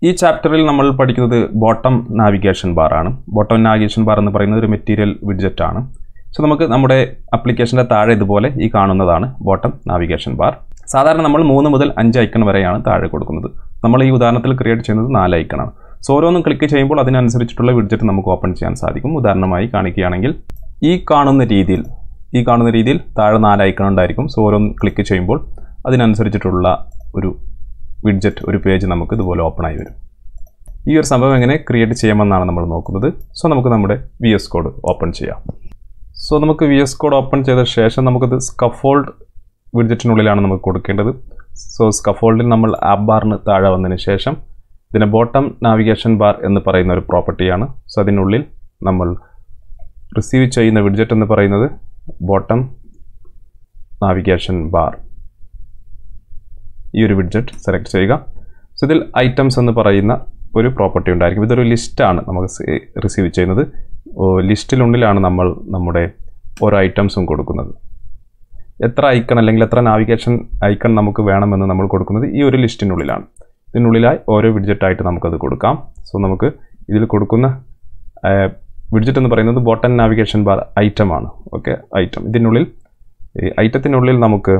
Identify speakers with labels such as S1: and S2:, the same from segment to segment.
S1: ഈ ചാപ്റ്ററിൽ നമ്മൾ പഠിക്കുന്നത് ബോട്ടം നാവിഗേഷൻ ബാർ ആണ് ബോട്ടം നാവിഗേഷൻ ബാർ എന്ന് പറയുന്നത് ഒരു മെറ്റീരിയൽ വിഡ്ജറ്റ് ആണ് സോ നമുക്ക് നമ്മുടെ അപ്ലിക്കേഷൻ്റെ താഴെ ഇതുപോലെ ഈ കാണുന്നതാണ് ബോട്ടം നാവിഗേഷൻ ബാർ സാധാരണ നമ്മൾ മൂന്ന് മുതൽ അഞ്ച് ഐക്കൺ വരെയാണ് താഴെ കൊടുക്കുന്നത് നമ്മൾ ഈ ഉദാഹരണത്തിൽ ക്രിയേറ്റ് ചെയ്യുന്നത് നാല് ഐക്കണാണ് സോ ഓരോന്നും ക്ലിക്ക് ചെയ്യുമ്പോൾ അതിനനുസരിച്ചിട്ടുള്ള വിഡ്ജറ്റ് നമുക്ക് ഓപ്പൺ ചെയ്യാൻ സാധിക്കും ഉദാഹരണമായി കാണിക്കുകയാണെങ്കിൽ ഈ കാണുന്ന രീതിയിൽ ഈ കാണുന്ന രീതിയിൽ താഴെ നാല് ഐക്കൺ ഉണ്ടായിരിക്കും സോ ഓരോന്ന് ക്ലിക്ക് ചെയ്യുമ്പോൾ അതിനനുസരിച്ചിട്ടുള്ള ഒരു വിഡ്ജറ്റ് ഒരു പേജ് നമുക്ക് ഇതുപോലെ ഓപ്പൺ ആയി വരും ഈ ഒരു സംഭവം എങ്ങനെ ക്രിയേറ്റ് ചെയ്യാമെന്നാണ് നമ്മൾ നോക്കുന്നത് സോ നമുക്ക് നമ്മുടെ വി എസ് കോഡ് ഓപ്പൺ ചെയ്യാം സോ നമുക്ക് വി എസ് കോഡ് ഓപ്പൺ ചെയ്ത ശേഷം നമുക്കത് സ്കഫോൾഡ് വിഡ്ജറ്റിനുള്ളിലാണ് നമുക്ക് കൊടുക്കേണ്ടത് സോ സ്കഫോൾഡിൽ നമ്മൾ ആപ്പ് ബാറിന് താഴെ വന്നതിന് ശേഷം ഇതിനെ ബോട്ടം നാവിഗേഷൻ ബാർ എന്ന് പറയുന്ന ഒരു പ്രോപ്പർട്ടിയാണ് സോ അതിനുള്ളിൽ നമ്മൾ റിസീവ് ചെയ്യുന്ന വിഡ്ജറ്റ് എന്ന് പറയുന്നത് ബോട്ടം നാവിഗേഷൻ ബാർ ഈ ഒരു വിഡ്ജറ്റ് സെലക്ട് ചെയ്യുക സോ ഇതിൽ ഐറ്റംസ് എന്ന് പറയുന്ന ഒരു പ്രോപ്പർട്ടി ഉണ്ടായിരിക്കും ഇതൊരു ലിസ്റ്റാണ് നമുക്ക് റിസീവ് ചെയ്യുന്നത് ലിസ്റ്റിനുള്ളിലാണ് നമ്മൾ നമ്മുടെ ഓരോ ഐറ്റംസും കൊടുക്കുന്നത് എത്ര ഐക്കൺ അല്ലെങ്കിൽ എത്ര നാവിഗേഷൻ ഐക്കൺ നമുക്ക് വേണമെന്ന് നമ്മൾ കൊടുക്കുന്നത് ഈ ഒരു ലിസ്റ്റിനുള്ളിലാണ് ഇതിനുള്ളിലായി ഓരോ വിഡ്ജറ്റായിട്ട് നമുക്കത് കൊടുക്കാം സോ നമുക്ക് ഇതിൽ കൊടുക്കുന്ന വിഡ്ജറ്റ് എന്ന് പറയുന്നത് ബോട്ടൺ നാവിഗേഷൻ ബാർ ഐറ്റം ആണ് ഓക്കെ ഐറ്റം ഇതിനുള്ളിൽ ഈ ഐറ്റത്തിനുള്ളിൽ നമുക്ക്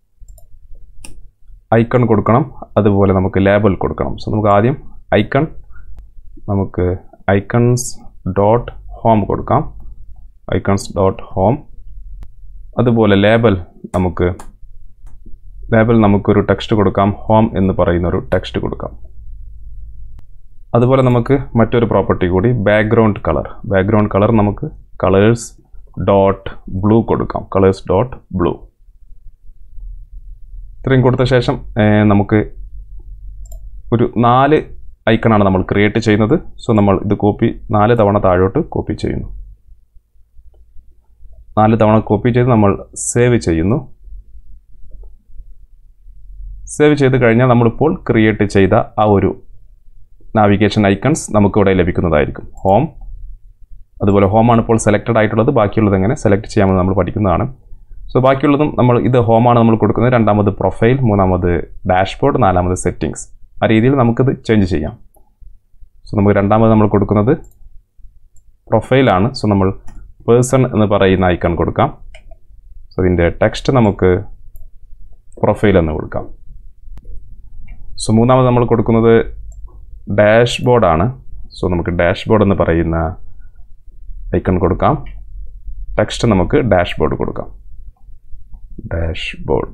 S1: ഐക്കൺ കൊടുക്കണം അതുപോലെ നമുക്ക് ലേബൽ കൊടുക്കണം സോ നമുക്ക് ആദ്യം ഐക്കൺ നമുക്ക് ഐക്കൺസ് ഡോട്ട് ഹോം കൊടുക്കാം ഐക്കൺസ് ഡോട്ട് ഹോം അതുപോലെ ലേബൽ നമുക്ക് ലേബൽ നമുക്കൊരു ടെക്സ്റ്റ് കൊടുക്കാം ഹോം എന്ന് പറയുന്ന ഒരു ടെക്സ്റ്റ് കൊടുക്കാം അതുപോലെ നമുക്ക് മറ്റൊരു പ്രോപ്പർട്ടി കൂടി ബാക്ക്ഗ്രൗണ്ട് കളർ ബാക്ക്ഗ്രൗണ്ട് കളർ നമുക്ക് കളേഴ്സ് ഡോട്ട് ബ്ലൂ കൊടുക്കാം കളേഴ്സ് ഡോട്ട് ബ്ലൂ ഇത്രയും കൊടുത്ത ശേഷം നമുക്ക് ഒരു നാല് ഐക്കണാണ് നമ്മൾ ക്രിയേറ്റ് ചെയ്യുന്നത് സോ നമ്മൾ ഇത് കോപ്പി നാല് തവണ താഴോട്ട് കോപ്പി ചെയ്യുന്നു നാല് തവണ കോപ്പി ചെയ്ത് നമ്മൾ സേവ് ചെയ്യുന്നു സേവ് ചെയ്ത് കഴിഞ്ഞാൽ നമ്മളിപ്പോൾ ക്രിയേറ്റ് ചെയ്ത ആ ഒരു നാവിഗേഷൻ ഐക്കൺസ് നമുക്കിവിടെ ലഭിക്കുന്നതായിരിക്കും ഹോം അതുപോലെ ഹോമാണ് ഇപ്പോൾ സെലക്റ്റഡ് ആയിട്ടുള്ളത് ബാക്കിയുള്ളത് എങ്ങനെ സെലക്ട് ചെയ്യാമെന്ന് നമ്മൾ പഠിക്കുന്നതാണ് സോ ബാക്കിയുള്ളതും നമ്മൾ ഇത് ഹോമാണ് നമ്മൾ കൊടുക്കുന്നത് രണ്ടാമത് പ്രൊഫൈൽ മൂന്നാമത് ഡാഷ്ബോർഡ് നാലാമത് സെറ്റിങ്സ് ആ രീതിയിൽ നമുക്കിത് ചേഞ്ച് ചെയ്യാം സോ നമുക്ക് രണ്ടാമത് നമ്മൾ കൊടുക്കുന്നത് പ്രൊഫൈലാണ് സോ നമ്മൾ പേഴ്സൺ എന്ന് പറയുന്ന ഐക്കൺ കൊടുക്കാം സോ ഇതിൻ്റെ ടെക്സ്റ്റ് നമുക്ക് പ്രൊഫൈൽ എന്ന് കൊടുക്കാം സോ മൂന്നാമത് നമ്മൾ കൊടുക്കുന്നത് ഡാഷ്ബോർഡാണ് സോ നമുക്ക് ഡാഷ്ബോർഡ് എന്ന് പറയുന്ന ഐക്കൺ കൊടുക്കാം ടെക്സ്റ്റ് നമുക്ക് ഡാഷ്ബോർഡ് കൊടുക്കാം ഡാഷ്ബോർഡ്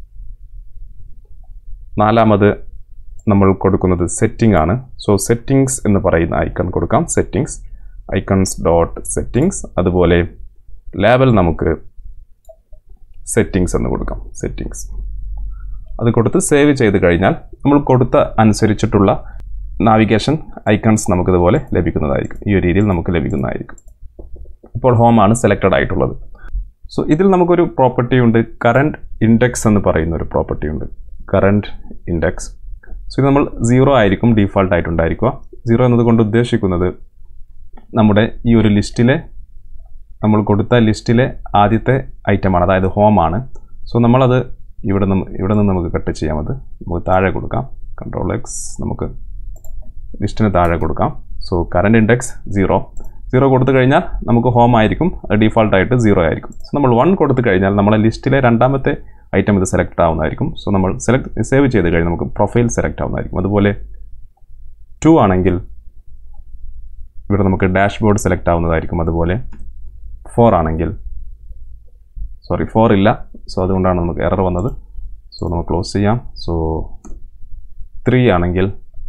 S1: നാലാമത് നമ്മൾ കൊടുക്കുന്നത് സെറ്റിംഗ് ആണ് സോ സെറ്റിങ്സ് എന്ന് പറയുന്ന ഐക്കൺ കൊടുക്കാം സെറ്റിങ്സ് ഐക്കൺസ് ഡോട്ട് സെറ്റിങ്സ് അതുപോലെ ലേബൽ നമുക്ക് സെറ്റിങ്സ് എന്ന് കൊടുക്കാം സെറ്റിങ്സ് അത് കൊടുത്ത് സേവ് ചെയ്ത് കഴിഞ്ഞാൽ നമ്മൾ കൊടുത്ത അനുസരിച്ചിട്ടുള്ള നാവിഗേഷൻ ഐക്കൺസ് നമുക്കിതുപോലെ ലഭിക്കുന്നതായിരിക്കും ഈ ഒരു രീതിയിൽ നമുക്ക് ലഭിക്കുന്നതായിരിക്കും ഇപ്പോൾ ഹോമാണ് സെലക്റ്റഡ് ആയിട്ടുള്ളത് സോ ഇതിൽ നമുക്കൊരു പ്രോപ്പർട്ടി ഉണ്ട് കറണ്ട് ഇൻഡെക്സ് എന്ന് പറയുന്ന ഒരു പ്രോപ്പർട്ടി ഉണ്ട് കറണ്ട് ഇൻഡെക്സ് സോ ഇത് നമ്മൾ സീറോ ആയിരിക്കും ഡീഫാൾട്ട് ആയിട്ടുണ്ടായിരിക്കുക സീറോ എന്നതുകൊണ്ട് ഉദ്ദേശിക്കുന്നത് നമ്മുടെ ഈ ഒരു ലിസ്റ്റിലെ നമ്മൾ കൊടുത്ത ലിസ്റ്റിലെ ആദ്യത്തെ ഐറ്റമാണ് അതായത് ഹോമാണ് സോ നമ്മളത് ഇവിടെ നിന്ന് ഇവിടെ നിന്ന് നമുക്ക് കട്ട് ചെയ്യാം അത് നമുക്ക് താഴെ കൊടുക്കാം കൺട്രോൾ എക്സ് നമുക്ക് ലിസ്റ്റിന് താഴെ കൊടുക്കാം so current index zero zero കൊടുത്തു കഴിഞ്ഞാൽ നമുക്ക് ഹോം ആയിരിക്കും ഡീഫാൾട്ട് ആയിട്ട് സീറോ ആയിരിക്കും സോ നമ്മൾ വൺ കൊടുത്തു കഴിഞ്ഞാൽ നമ്മളെ ലിസ്റ്റിലെ രണ്ടാമത്തെ ഐറ്റം ഇത് സെലക്ട് ആവുന്നതായിരിക്കും സോ നമ്മൾ സെലക്ട് സേവ് ചെയ്ത് കഴിഞ്ഞാൽ നമുക്ക് പ്രൊഫൈൽ സെലക്ട് ആവുന്നതായിരിക്കും അതുപോലെ ടു ആണെങ്കിൽ ഇവിടെ നമുക്ക് ഡാഷ്ബോർഡ് സെലക്ട് ആവുന്നതായിരിക്കും അതുപോലെ ഫോർ ആണെങ്കിൽ സോറി ഫോർ ഇല്ല സോ അതുകൊണ്ടാണ് നമുക്ക് എറർ വന്നത് സോ നമുക്ക് ക്ലോസ് ചെയ്യാം സോ ത്രീ ആണെങ്കിൽ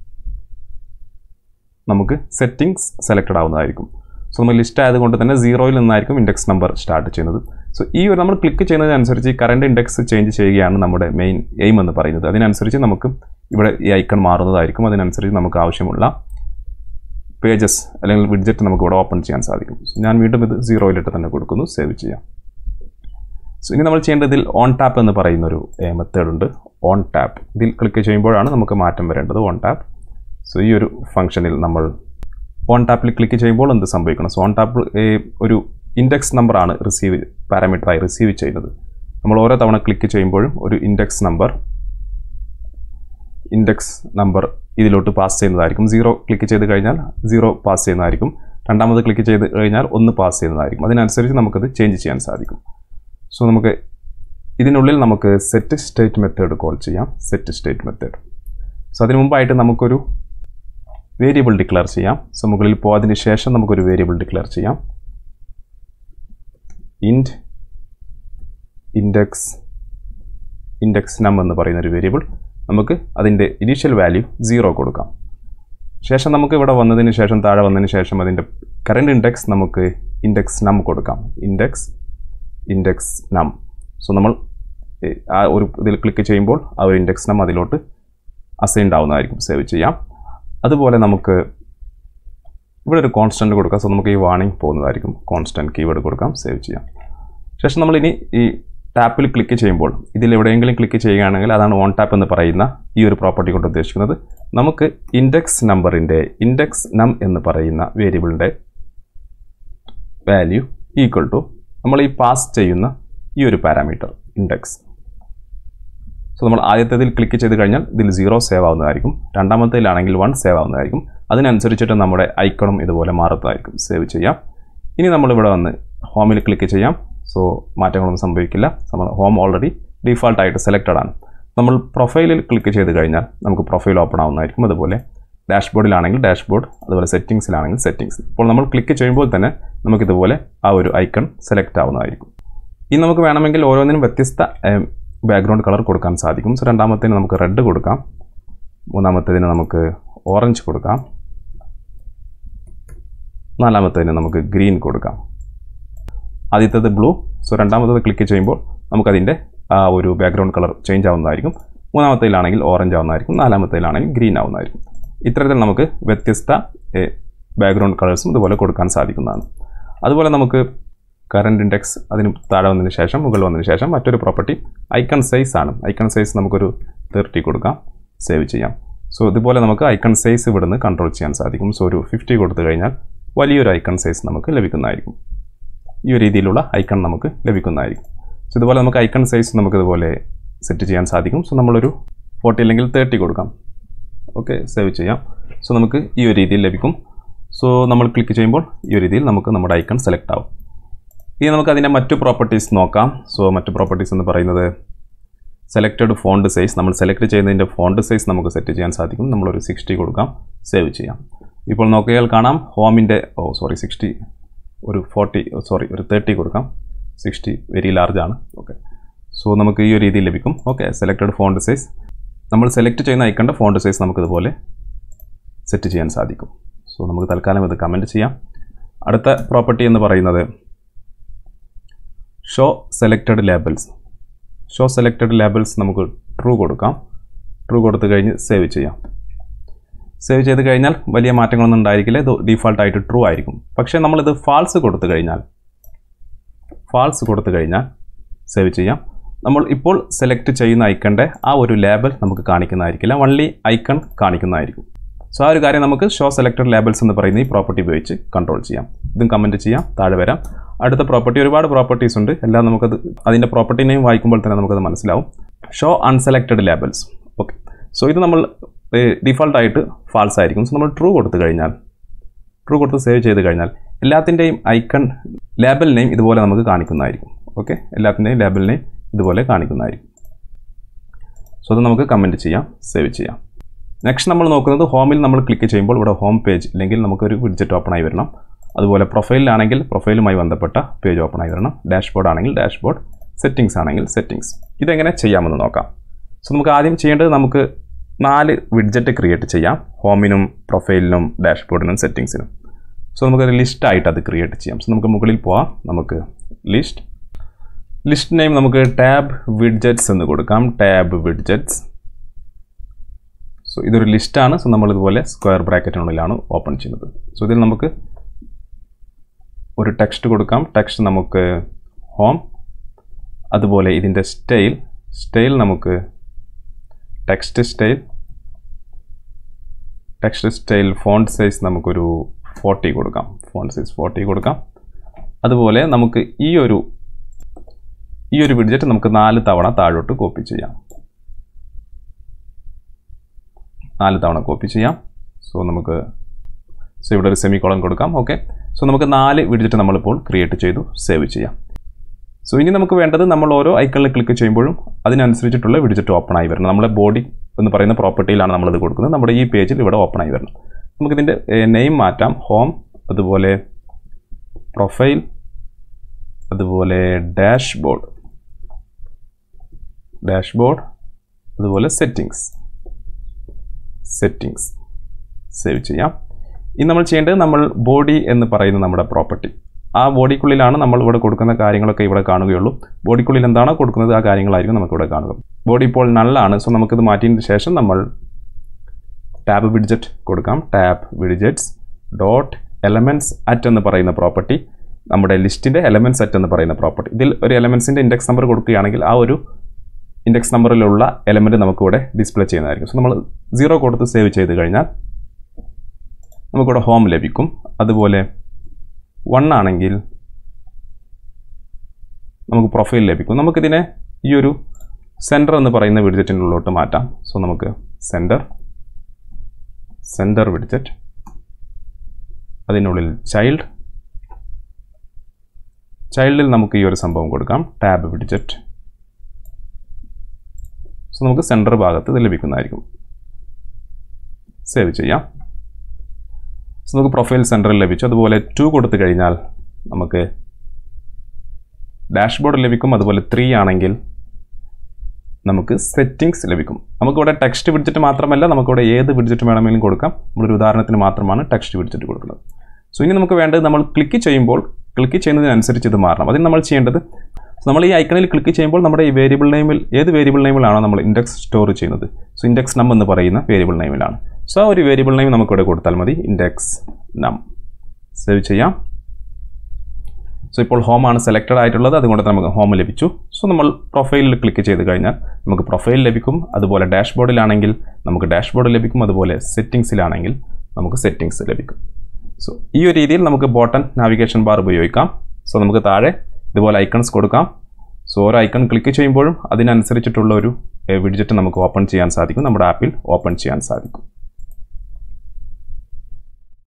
S1: നമുക്ക് സെറ്റിങ്സ് സെലക്റ്റഡ് ആവുന്നതായിരിക്കും സോ നമ്മൾ ലിസ്റ്റ് ആയതുകൊണ്ട് തന്നെ സീറോയിൽ നിന്നായിരിക്കും ഇൻഡെക്സ് നമ്പർ സ്റ്റാർട്ട് ചെയ്യുന്നത് സോ ഈ ഒരു നമ്മൾ ക്ലിക്ക് ചെയ്യുന്നതിനനുസരിച്ച് ഈ കറണ്ട് ഇൻഡെക്സ് ചേഞ്ച് ചെയ്യുകയാണ് നമ്മുടെ മെയിൻ എയിം എന്ന് പറയുന്നത് അതിനനുസരിച്ച് നമുക്ക് ഇവിടെ ഈ ഐക്കൺ മാറുന്നതായിരിക്കും അതിനനുസരിച്ച് നമുക്ക് ആവശ്യമുള്ള പേജസ് അല്ലെങ്കിൽ വിഡ്ജറ്റ് നമുക്ക് ഇവിടെ ഓപ്പൺ ചെയ്യാൻ സാധിക്കും സോ ഞാൻ വീണ്ടും ഇത് സീറോയിലിട്ട് തന്നെ കൊടുക്കുന്നു സേവ് ചെയ്യാം സോ ഇനി നമ്മൾ ചെയ്യേണ്ടത് ഇതിൽ ഓൺ ടാപ്പ് എന്ന് പറയുന്ന ഒരു മെത്തേഡ് ഉണ്ട് ഓൺ ടാപ്പ് ഇതിൽ ക്ലിക്ക് ചെയ്യുമ്പോഴാണ് നമുക്ക് മാറ്റം വരേണ്ടത് ഓൺ ടാപ്പ് സോ ഈ ഒരു ഫംഗ്ഷനിൽ നമ്മൾ ഓൺ ടാപ്പിൽ ക്ലിക്ക് ചെയ്യുമ്പോൾ എന്ത് സംഭവിക്കണം സോ ഓൺ ടാപ്പ് ഒരു ഇൻഡെക്സ് നമ്പറാണ് റിസീവ് പാരാമീറ്ററായി റിസീവ് ചെയ്യുന്നത് നമ്മൾ ഓരോ തവണ ക്ലിക്ക് ചെയ്യുമ്പോഴും ഒരു ഇൻഡെക്സ് നമ്പർ ഇൻഡെക്സ് നമ്പർ ഇതിലോട്ട് പാസ് ചെയ്യുന്നതായിരിക്കും സീറോ ക്ലിക്ക് ചെയ്ത് കഴിഞ്ഞാൽ സീറോ പാസ് ചെയ്യുന്നതായിരിക്കും രണ്ടാമത് ക്ലിക്ക് ചെയ്ത് കഴിഞ്ഞാൽ ഒന്ന് പാസ് ചെയ്യുന്നതായിരിക്കും അതിനനുസരിച്ച് നമുക്കത് ചേഞ്ച് ചെയ്യാൻ സാധിക്കും സോ നമുക്ക് ഇതിനുള്ളിൽ നമുക്ക് സെറ്റ് സ്റ്റേറ്റ് മെത്തേഡ് കോൾ ചെയ്യാം സെറ്റ് സ്റ്റേറ്റ് മെത്തേഡ് സോ അതിന് മുമ്പായിട്ട് നമുക്കൊരു വേരിയബിൾ ഡിക്ലെയർ ചെയ്യാം സോ മുകളിൽ പോയതിന് ശേഷം നമുക്കൊരു വേരിയബിൾ ഡിക്ലെയർ ചെയ്യാം ഇൻഡ് ഇൻഡെക്സ് ഇൻഡെക്സ് നം എന്ന് പറയുന്ന ഒരു വേരിയബിൾ നമുക്ക് അതിൻ്റെ ഇനീഷ്യൽ വാല്യൂ സീറോ കൊടുക്കാം ശേഷം നമുക്ക് ഇവിടെ വന്നതിന് ശേഷം താഴെ വന്നതിന് ശേഷം അതിൻ്റെ കറണ്ട് ഇൻഡെക്സ് നമുക്ക് ഇൻഡെക്സ് നം കൊടുക്കാം ഇൻഡെക്സ് ഇൻഡെക്സ് നം സോ നമ്മൾ ഏ, ആ ഒരു ഇതിൽ ക്ലിക്ക് ചെയ്യുമ്പോൾ ആ ഒരു ഇൻഡെക്സ് നം അതിലോട്ട് അസൈൻഡ് ആവുന്നതായിരിക്കും സേവ് ചെയ്യാം അതുപോലെ നമുക്ക് ഇവിടെ ഒരു കോൺസ്റ്റൻറ്റ് കൊടുക്കാം സോ നമുക്ക് ഈ വാണിംഗ് പോകുന്നതായിരിക്കും കോൺസ്റ്റൻറ്റ് കീവേഡ് കൊടുക്കാം സേവ് ചെയ്യാം ശേഷം നമ്മൾ ഇനി ഈ ടാപ്പിൽ ക്ലിക്ക് ചെയ്യുമ്പോൾ ഇതിൽ എവിടെയെങ്കിലും ക്ലിക്ക് ചെയ്യുകയാണെങ്കിൽ അതാണ് ഓൺ ടാപ്പ് എന്ന് പറയുന്ന ഈ ഒരു പ്രോപ്പർട്ടി കൊണ്ട് ഉദ്ദേശിക്കുന്നത് നമുക്ക് ഇൻഡെക്സ് നമ്പറിൻ്റെ ഇൻഡെക്സ് നം എന്ന് പറയുന്ന വേരിയബിളിൻ്റെ വാല്യൂ ഈക്വൽ ടു നമ്മൾ ഈ പാസ് ചെയ്യുന്ന ഈ ഒരു പാരാമീറ്റർ ഇൻഡെക്സ് സോ നമ്മൾ ആദ്യത്തേതിൽ ക്ലിക്ക് ചെയ്ത് കഴിഞ്ഞാൽ ഇതിൽ സീറോ സേവ് ആവുന്നതായിരിക്കും രണ്ടാമത്തേലാണെങ്കിൽ വൺ സേവ് ആവുന്നതായിരിക്കും അതിനനുസരിച്ചിട്ട് നമ്മുടെ ഐക്കണും ഇതുപോലെ മാറുന്നതായിരിക്കും സേവ് ചെയ്യാം ഇനി നമ്മൾ ഇവിടെ വന്ന് ഹോമിൽ ക്ലിക്ക് ചെയ്യാം സോ മാറ്റങ്ങളൊന്നും സംഭവിക്കില്ല നമ്മൾ ഹോം ഓൾറെഡി ഡീഫാൾട്ടായിട്ട് സെലക്റ്റഡ് ആണ് നമ്മൾ പ്രൊഫൈലിൽ ക്ലിക്ക് ചെയ്ത് കഴിഞ്ഞാൽ നമുക്ക് പ്രൊഫൈൽ ഓപ്പൺ ആവുന്നതായിരിക്കും അതുപോലെ ഡാഷ്ബോർഡിലാണെങ്കിൽ ഡാഷ്ബോർഡ് അതുപോലെ സെറ്റിങ്സിലാണെങ്കിൽ സെറ്റിങ്സ് ഇപ്പോൾ നമ്മൾ ക്ലിക്ക് ചെയ്യുമ്പോൾ തന്നെ നമുക്കിതുപോലെ ആ ഒരു ഐക്കൺ സെലക്ട് ആവുന്നതായിരിക്കും ഇനി നമുക്ക് വേണമെങ്കിൽ ഓരോന്നിനും വ്യത്യസ്ത ബാക്ക്ഗ്രൗണ്ട് കളർ കൊടുക്കാൻ സാധിക്കും സോ രണ്ടാമത്തേന് നമുക്ക് റെഡ് കൊടുക്കാം മൂന്നാമത്തേതിന് നമുക്ക് ഓറഞ്ച് കൊടുക്കാം നാലാമത്തേതിന് നമുക്ക് ഗ്രീൻ കൊടുക്കാം ആദ്യത്തേത് ബ്ലൂ സോ രണ്ടാമത്തേത് ക്ലിക്ക് ചെയ്യുമ്പോൾ നമുക്കതിൻ്റെ ആ ഒരു ബാക്ക്ഗ്രൗണ്ട് കളർ ചേഞ്ച് ആവുന്നതായിരിക്കും മൂന്നാമത്തേലാണെങ്കിൽ ഓറഞ്ച് ആവുന്നതായിരിക്കും നാലാമത്തേലാണെങ്കിൽ ഗ്രീൻ ആവുന്നതായിരിക്കും ഇത്തരത്തിൽ നമുക്ക് വ്യത്യസ്ത ബാക്ക്ഗ്രൗണ്ട് കളേഴ്സും ഇതുപോലെ കൊടുക്കാൻ സാധിക്കുന്നതാണ് അതുപോലെ നമുക്ക് കറണ്ട് ഇൻഡെക്സ് അതിന് താഴെ വന്നതിന് ശേഷം മുകളിൽ വന്നതിന് ശേഷം മറ്റൊരു പ്രോപ്പർട്ടി ഐക്കൺ സൈസ് ആണ് ഐക്കൺ സൈസ് നമുക്കൊരു തേർട്ടി കൊടുക്കാം സേവ് ചെയ്യാം സോ ഇതുപോലെ നമുക്ക് ഐക്കൺ സൈസ് ഇവിടുന്ന് കൺട്രോൾ ചെയ്യാൻ സാധിക്കും സോ ഒരു ഫിഫ്റ്റി കൊടുത്തു കഴിഞ്ഞാൽ വലിയൊരു ഐക്കൺ സൈസ് നമുക്ക് ലഭിക്കുന്നതായിരിക്കും ഈ ഒരു രീതിയിലുള്ള ഐക്കൺ നമുക്ക് ലഭിക്കുന്നതായിരിക്കും സോ ഇതുപോലെ നമുക്ക് ഐക്കൺ സൈസ് നമുക്ക് ഇതുപോലെ സെറ്റ് ചെയ്യാൻ സാധിക്കും സോ നമ്മളൊരു ഫോർട്ടി അല്ലെങ്കിൽ തേർട്ടി കൊടുക്കാം ഓക്കെ സേവ് ചെയ്യാം സോ നമുക്ക് ഈ ഒരു രീതിയിൽ ലഭിക്കും സോ നമ്മൾ ക്ലിക്ക് ചെയ്യുമ്പോൾ ഈ ഒരു രീതിയിൽ നമുക്ക് നമ്മുടെ ഐക്കൺ സെലക്ട് ആവും ഇനി നമുക്ക് അതിൻ്റെ മറ്റു പ്രോപ്പർട്ടീസ് നോക്കാം സോ മറ്റു പ്രോപ്പർട്ടീസ് എന്ന് പറയുന്നത് സെലക്റ്റഡ് ഫോണ്ട് സൈസ് നമ്മൾ സെലക്ട് ചെയ്യുന്നതിൻ്റെ ഫോണ്ട് സൈസ് നമുക്ക് സെറ്റ് ചെയ്യാൻ സാധിക്കും നമ്മളൊരു സിക്സ്റ്റി കൊടുക്കാം സേവ് ചെയ്യാം ഇപ്പോൾ നോക്കിയാൽ കാണാം ഹോമിൻ്റെ ഓ സോറി സിക്സ്റ്റി ഒരു ഫോർട്ടി സോറി ഒരു തേർട്ടി കൊടുക്കാം സിക്സ്റ്റി വെരി ലാർജ് ആണ് ഓക്കെ സോ നമുക്ക് ഈ ഒരു രീതിയിൽ ലഭിക്കും ഓക്കെ സെലക്റ്റഡ് ഫോണ്ട് സൈസ് നമ്മൾ സെലക്ട് ചെയ്യുന്ന ഐക്കണ്ട ഫോണ്ട് സൈസ് നമുക്കിതുപോലെ സെറ്റ് ചെയ്യാൻ സാധിക്കും സോ നമുക്ക് തൽക്കാലം ഇത് കമൻറ്റ് ചെയ്യാം അടുത്ത പ്രോപ്പർട്ടി എന്ന് പറയുന്നത് show selected labels show selected labels നമുക്ക് ട്രൂ കൊടുക്കാം ട്രൂ കൊടുത്തു കഴിഞ്ഞ് സേവ് ചെയ്യാം സേവ് ചെയ്ത് കഴിഞ്ഞാൽ വലിയ മാറ്റങ്ങളൊന്നും ഉണ്ടായിരിക്കില്ല ഇത് ഡീഫാൾട്ടായിട്ട് ട്രൂ ആയിരിക്കും പക്ഷേ നമ്മളിത് ഫാൾസ് കൊടുത്തു കഴിഞ്ഞാൽ ഫാൾസ് കൊടുത്തു കഴിഞ്ഞാൽ സേവ് ചെയ്യാം നമ്മൾ ഇപ്പോൾ സെലക്ട് ചെയ്യുന്ന ഐക്കണിൻ്റെ ആ ഒരു ലേബൽ നമുക്ക് കാണിക്കുന്നതായിരിക്കില്ല വൺലി ഐക്കൺ കാണിക്കുന്നതായിരിക്കും സോ ആ ഒരു കാര്യം നമുക്ക് ഷോ സെലക്ടഡ് ലേബൽസ് എന്ന് പറയുന്ന ഈ പ്രോപ്പർട്ടി ഉപയോഗിച്ച് കൺട്രോൾ ചെയ്യാം ഇതും കമൻറ്റ് ചെയ്യാം താഴെ വരാം അടുത്ത പ്രോപ്പർട്ടി ഒരുപാട് പ്രോപ്പർട്ടീസ് ഉണ്ട് എല്ലാം നമുക്കത് അതിൻ്റെ പ്രോപ്പർട്ടി നെയിം വായിക്കുമ്പോൾ തന്നെ നമുക്കത് മനസ്സിലാവും show unselected labels okay so ഇത് നമ്മൾ ഡിഫോൾട്ടായിട്ട് ഫാൾസ് ആയിരിക്കും സോ നമ്മൾ ട്രൂ കൊടുത്തു കഴിഞ്ഞാൽ ട്രൂ കൊടുത്ത് സേവ് ചെയ്ത് കഴിഞ്ഞാൽ എല്ലാത്തിൻ്റെയും ഐക്കൺ ലേബൽ നെയിം ഇതുപോലെ നമുക്ക് കാണിക്കുന്നതായിരിക്കും ഓക്കെ എല്ലാത്തിൻ്റെയും ലേബൽ നെയിം ഇതുപോലെ കാണിക്കുന്നതായിരിക്കും സോ അത് നമുക്ക് കമൻറ്റ് ചെയ്യാം സേവ് ചെയ്യാം നെക്സ്റ്റ് നമ്മൾ നോക്കുന്നത് ഹോമിൽ നമ്മൾ ക്ലിക്ക് ചെയ്യുമ്പോൾ ഇവിടെ ഹോം പേജ് ഇല്ലെങ്കിൽ നമുക്കൊരു വിഡ്ജറ്റ് ഓപ്പൺ ആയി വരണം അതുപോലെ പ്രൊഫൈലിലാണെങ്കിൽ പ്രൊഫൈലുമായി ബന്ധപ്പെട്ട പേജ് ഓപ്പൺ ആയി വരണം ഡാഷ്ബോർഡ് ആണെങ്കിൽ ഡാഷ്ബോർഡ് സെറ്റിങ്സ് ആണെങ്കിൽ സെറ്റിങ്സ് ഇതെങ്ങനെ ചെയ്യാമെന്ന് നോക്കാം സോ നമുക്ക് ആദ്യം ചെയ്യേണ്ടത് നമുക്ക് നാല് വിഡ്ജറ്റ് ക്രിയേറ്റ് ചെയ്യാം ഹോമിനും പ്രൊഫൈലിനും ഡാഷ്ബോർഡിനും സെറ്റിങ്സിനും സോ നമുക്കൊരു ലിസ്റ്റായിട്ട് അത് ക്രിയേറ്റ് ചെയ്യാം സോ നമുക്ക് മുകളിൽ പോവാം നമുക്ക് ലിസ്റ്റ് ലിസ്റ്റ് നെയിം നമുക്ക് ടാബ് വിഡ്ജറ്റ്സ് എന്ന് കൊടുക്കാം ടാബ് വിഡ്ജറ്റ്സ് സോ ഇതൊരു ലിസ്റ്റാണ് സോ നമ്മൾ ഇതുപോലെ സ്ക്വയർ ബ്രാക്കറ്റിനുള്ളിലാണ് ഓപ്പൺ ചെയ്യുന്നത് സോ ഇതിൽ നമുക്ക് ഒരു ടെക്സ്റ്റ് കൊടുക്കാം ടെക്സ്റ്റ് നമുക്ക് ഹോം അതുപോലെ ഇതിൻ്റെ സ്റ്റൈൽ സ്റ്റൈൽ നമുക്ക് text style text style font size നമുക്കൊരു ഫോർട്ടി കൊടുക്കാം ഫോണ്ട് സൈസ് ഫോർട്ടി കൊടുക്കാം അതുപോലെ നമുക്ക് ഈ ഒരു ഈ ഒരു വിഡ്ജറ്റ് നമുക്ക് നാല് തവണ താഴോട്ട് കോപ്പി ചെയ്യാം നാല് തവണ കോപ്പി ചെയ്യാം സോ നമുക്ക് സോ ഇവിടെ ഒരു സെമി കോളം കൊടുക്കാം ഓക്കെ സോ നമുക്ക് നാല് വിഡിജിറ്റ് നമ്മളിപ്പോൾ ക്രിയേറ്റ് ചെയ്തു സേവ് ചെയ്യാം സോ ഇനി നമുക്ക് വേണ്ടത് നമ്മൾ ഓരോ ഐക്കണിൽ ക്ലിക്ക് ചെയ്യുമ്പോഴും അതിനനുസരിച്ചിട്ടുള്ള വിഡിജിറ്റ് ഓപ്പൺ ആയി വരണം നമ്മളെ ബോഡി എന്ന് പറയുന്ന പ്രോപ്പർട്ടിയിലാണ് നമ്മളിത് കൊടുക്കുന്നത് നമ്മുടെ ഈ പേജിൽ ഇവിടെ ഓപ്പൺ ആയി വരണം നമുക്കിതിൻ്റെ നെയിം മാറ്റാം ഹോം അതുപോലെ പ്രൊഫൈൽ അതുപോലെ ഡാഷ്ബോർഡ് ഡാഷ്ബോർഡ് അതുപോലെ സെറ്റിങ്സ് സെറ്റിങ്സ് സേവ് ചെയ്യാം ഇനി നമ്മൾ ചെയ്യേണ്ടത് നമ്മൾ ബോഡി എന്ന് പറയുന്ന നമ്മുടെ പ്രോപ്പർട്ടി ആ ബോഡിക്കുള്ളിലാണ് നമ്മൾ ഇവിടെ കൊടുക്കുന്ന കാര്യങ്ങളൊക്കെ ഇവിടെ കാണുകയുള്ളൂ ബോഡിക്കുള്ളിൽ എന്താണോ കൊടുക്കുന്നത് ആ കാര്യങ്ങളായിരിക്കും നമുക്ക് ഇവിടെ കാണുക ബോഡി ഇപ്പോൾ നള്ളാണ് സോ നമുക്കിത് മാറ്റിയതിന് ശേഷം നമ്മൾ ടാബ് വിഡ്ജറ്റ് കൊടുക്കാം tab widgets dot elements at എന്ന് പറയുന്ന പ്രോപ്പർട്ടി നമ്മുടെ ലിസ്റ്റിൻ്റെ എലമെൻറ്റ്സ് അറ്റ് എന്ന് പറയുന്ന പ്രോപ്പർട്ടി ഇതിൽ ഒരു എലമെൻറ്റ്സിൻ്റെ ഇൻഡെക്സ് നമ്പർ കൊടുക്കുകയാണെങ്കിൽ ആ ഒരു ഇൻഡെക്സ് നമ്പറിലുള്ള എലമെൻറ്റ് നമുക്കിവിടെ ഡിസ്പ്ലേ ചെയ്യുന്നതായിരിക്കും സോ നമ്മൾ സീറോ കൊടുത്ത് സേവ് ചെയ്ത് കഴിഞ്ഞാൽ നമുക്കിവിടെ ഹോം ലഭിക്കും അതുപോലെ വൺ ആണെങ്കിൽ നമുക്ക് പ്രൊഫൈൽ ലഭിക്കും നമുക്കിതിനെ ഈ ഒരു സെൻറ്റർ എന്ന് പറയുന്ന വിഡ്ജറ്റിനുള്ളിലോട്ട് മാറ്റാം സോ നമുക്ക് സെൻറ്റർ സെൻറ്റർ വിഡ്ജറ്റ് അതിനുള്ളിൽ ചൈൽഡ് ചൈൽഡിൽ നമുക്ക് ഈ ഒരു സംഭവം കൊടുക്കാം ടാബ് വിഡ്ജറ്റ് സോ നമുക്ക് സെൻറ്റർ ഭാഗത്ത് ഇത് ലഭിക്കുന്നതായിരിക്കും സേവ് ചെയ്യാം സോ നമുക്ക് പ്രൊഫൈൽ സെൻറ്ററിൽ ലഭിച്ചു അതുപോലെ ടു കൊടുത്തു കഴിഞ്ഞാൽ നമുക്ക് ഡാഷ്ബോർഡ് ലഭിക്കും അതുപോലെ ത്രീ ആണെങ്കിൽ നമുക്ക് സെറ്റിങ്സ് ലഭിക്കും നമുക്കിവിടെ ടെക്സ്റ്റ് വിഡ്ജറ്റ് മാത്രമല്ല നമുക്കിവിടെ ഏത് വിഡ്ജറ്റ് വേണമെങ്കിലും കൊടുക്കാം നമ്മളൊരു ഉദാഹരണത്തിന് മാത്രമാണ് ടെക്സ്റ്റ് വിഡ്ജറ്റ് കൊടുക്കുന്നത് സോ ഇനി നമുക്ക് വേണ്ടത് നമ്മൾ ക്ലിക്ക് ചെയ്യുമ്പോൾ ക്ലിക്ക് ചെയ്യുന്നതിനനുസരിച്ച് ഇത് മാറണം അതിന് നമ്മൾ ചെയ്യേണ്ടത് നമ്മൾ ഈ ഐക്കണിൽ ക്ലിക്ക് ചെയ്യുമ്പോൾ നമ്മുടെ ഈ വേരിയബിൾ നെയിമിൽ ഏത് വേരിയബിൾ നെയിമിലാണോ നമ്മൾ ഇൻഡെക്സ് സ്റ്റോർ ചെയ്യുന്നത് സോ ഇൻഡെക്സ് നം എന്ന് പറയുന്ന വേരിയബിൾ നെയിമിലാണ് സോ ആ ഒരു വേരിയബിൾ നെയിം നമുക്കിവിടെ കൊടുത്താൽ മതി ഇൻഡെക്സ് നം സേവ് ചെയ്യാം സോ ഇപ്പോൾ ഹോമാണ് സെലക്റ്റഡ് ആയിട്ടുള്ളത് അതുകൊണ്ട് നമുക്ക് ഹോം ലഭിച്ചു സോ നമ്മൾ പ്രൊഫൈലിൽ ക്ലിക്ക് ചെയ്ത് കഴിഞ്ഞാൽ നമുക്ക് പ്രൊഫൈൽ ലഭിക്കും അതുപോലെ ഡാഷ്ബോർഡിലാണെങ്കിൽ നമുക്ക് ഡാഷ്ബോർഡ് ലഭിക്കും അതുപോലെ സെറ്റിങ്സിലാണെങ്കിൽ നമുക്ക് സെറ്റിങ്സ് ലഭിക്കും സോ ഈ ഒരു രീതിയിൽ നമുക്ക് ബോട്ടൺ നാവിഗേഷൻ ബാർ ഉപയോഗിക്കാം സോ നമുക്ക് താഴെ ഇതുപോലെ ഐക്കൺസ് കൊടുക്കാം സോ ഓരോ ഐക്കൺ ക്ലിക്ക് ചെയ്യുമ്പോഴും അതിനനുസരിച്ചിട്ടുള്ള ഒരു വിഡ്ജറ്റ് നമുക്ക് ഓപ്പൺ ചെയ്യാൻ സാധിക്കും നമ്മുടെ ആപ്പിൽ ഓപ്പൺ ചെയ്യാൻ സാധിക്കും